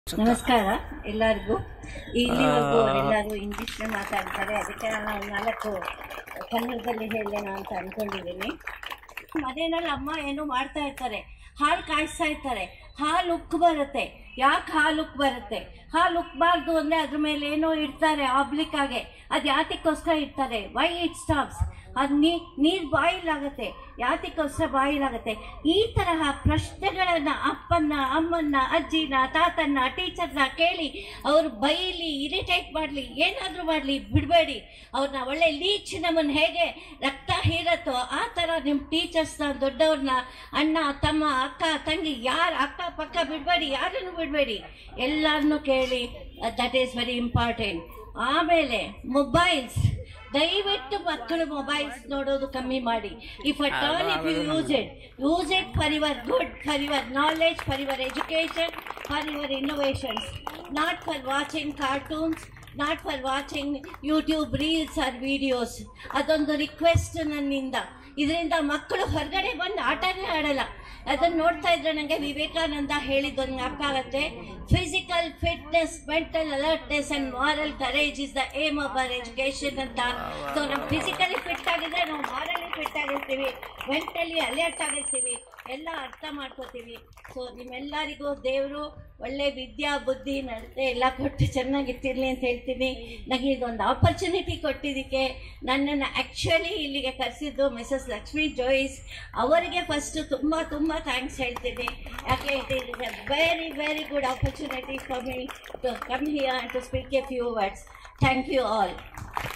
ನಮಸ್ಕಾರ ಎಲ್ಲರಿಗೂ ಇಲ್ಲಿವರೆಗೂ ಎಲ್ಲರೂ ಇಂಗ್ಲಿಷ್ ಮಾತಾಡ್ತಾರೆ ಅದಕ್ಕೆ ನಾನು ನಾಲ್ಕು ಕನ್ನಡದಲ್ಲಿ ಹೇಳೋಣ ಅಂತ ಅನ್ಕೊಂಡಿದ್ದೀನಿ ಮನೆಯಲ್ಲಿ ಅಮ್ಮ ಏನೋ ಮಾಡ್ತಾ ಇರ್ತಾರೆ ಹಾಲು ಕಾಯಿಸ್ತಾ ಇರ್ತಾರೆ ಹಾಲು ಉಕ್ಕು ಬರುತ್ತೆ ಯಾಕೆ ಹಾಲು ಉಕ್ಕು ಬರುತ್ತೆ ಹಾಲು ಉಕ್ಕಬಾರ್ದು ಅಂದರೆ ಅದ್ರ ಮೇಲೆ ಏನೋ ಇಡ್ತಾರೆ ಆಬ್ಲಿಕ್ ಆಗಿ ಅದು ಯಾತಕ್ಕೋಸ್ಕರ ಇಡ್ತಾರೆ ವೈ ಇಟ್ ಸ್ಟಾಪ್ಸ್ ಅದು ನೀ ನೀರು ಬಾಯಿಲಾಗತ್ತೆ ಯಾತಕ್ಕೋಸ್ಕರ ಬಾಯಿಲಾಗತ್ತೆ ಈ ತರಹ ಪ್ರಶ್ನೆಗಳನ್ನು ಅಪ್ಪನ್ನ ಅಮ್ಮನ್ನ ಅಜ್ಜಿನ ತಾತನ್ನ ಟೀಚರ್ನ ಕೇಳಿ ಅವರು ಬೈಲಿ ಇರಿಟೇಟ್ ಮಾಡಲಿ ಏನಾದರೂ ಮಾಡಲಿ ಬಿಡಬೇಡಿ ಅವ್ರನ್ನ ಒಳ್ಳೆ ಲೀಚ್ ನಮ್ಮನ್ನು ಹೇಗೆ ರಕ್ತ ಹೀರತ್ತೋ ಆ ಥರ ನಿಮ್ಮ ಟೀಚರ್ಸ್ನ ದೊಡ್ಡವ್ರನ್ನ ಅಣ್ಣ ತಮ್ಮ ಅಕ್ಕ ತಂಗಿ ಯಾರು ಅಕ್ಕ ಪಕ್ಕ ಬಿಡಬೇಡಿ ಯಾರನ್ನು ಬಿಡಬೇಡಿ ಎಲ್ಲರನ್ನೂ ಕೇಳಿ ದಟ್ ಈಸ್ ವೆರಿ ಇಂಪಾರ್ಟೆಂಟ್ ಆಮೇಲೆ ಮೊಬೈಲ್ಸ್ ದಯವಿಟ್ಟು ಮಕ್ಕಳು ಮೊಬೈಲ್ಸ್ ನೋಡೋದು ಕಮ್ಮಿ ಮಾಡಿ if uh turn if you use it use it for your good for your knowledge for your education for your innovations not for watching cartoons not for watching YouTube reels or videos ಅದೊಂದು request ನನ್ನಿಂದ ಇದರಿಂದ ಮಕ್ಕಳು ಹೊರಗಡೆ ಬಂದು ಆಟನೇ ಆಡಲ್ಲ ಅದನ್ನು ನೋಡ್ತಾ ಇದ್ರೆ ನನಗೆ ವಿವೇಕಾನಂದ ಹೇಳಿದ್ದೊಂದು ಜ್ಞಾಪಕ ಆಗುತ್ತೆ physical fitness mental alertness and moral courage is the aim of our education ಅಂತ ಸೊ ನಾವು ಫಿಸಿಕಲಿ ಫಿಟ್ ಆಗಿದ್ರೆ ನಾವು ಮಾರಲಿ ಫಿಟ್ ಆಗಿರ್ತೀವಿ ಮೆಂಟಲಿ ಅಲರ್ಟ್ ಆಗಿರ್ತೀವಿ ಎಲ್ಲ ಅರ್ಥ ಮಾಡ್ಕೋತೀವಿ ಸೊ ನಿಮ್ಮೆಲ್ಲರಿಗೂ ದೇವರು ಒಳ್ಳೆ ವಿದ್ಯಾ ಬುದ್ಧಿ ನಡತೆ ಎಲ್ಲ ಕೊಟ್ಟು ಚೆನ್ನಾಗಿರ್ತಿರ್ಲಿ ಅಂತ ಹೇಳ್ತೀನಿ ನನಗೆ ಇದೊಂದು ಆಪರ್ಚುನಿಟಿ ಕೊಟ್ಟಿದ್ದಕ್ಕೆ ನನ್ನನ್ನು ಆ್ಯಕ್ಚುಲಿ ಇಲ್ಲಿಗೆ ಕರೆಸಿದ್ದು ಮಿಸಸ್ ಲಕ್ಷ್ಮೀ ಜೋಯಿಸ್ ಅವರಿಗೆ ಫಸ್ಟು ತುಂಬ ತುಂಬ ಥ್ಯಾಂಕ್ಸ್ ಹೇಳ್ತೀನಿ ಯಾಕೆ it is a very very good opportunity for me to come here to speak a few words thank you all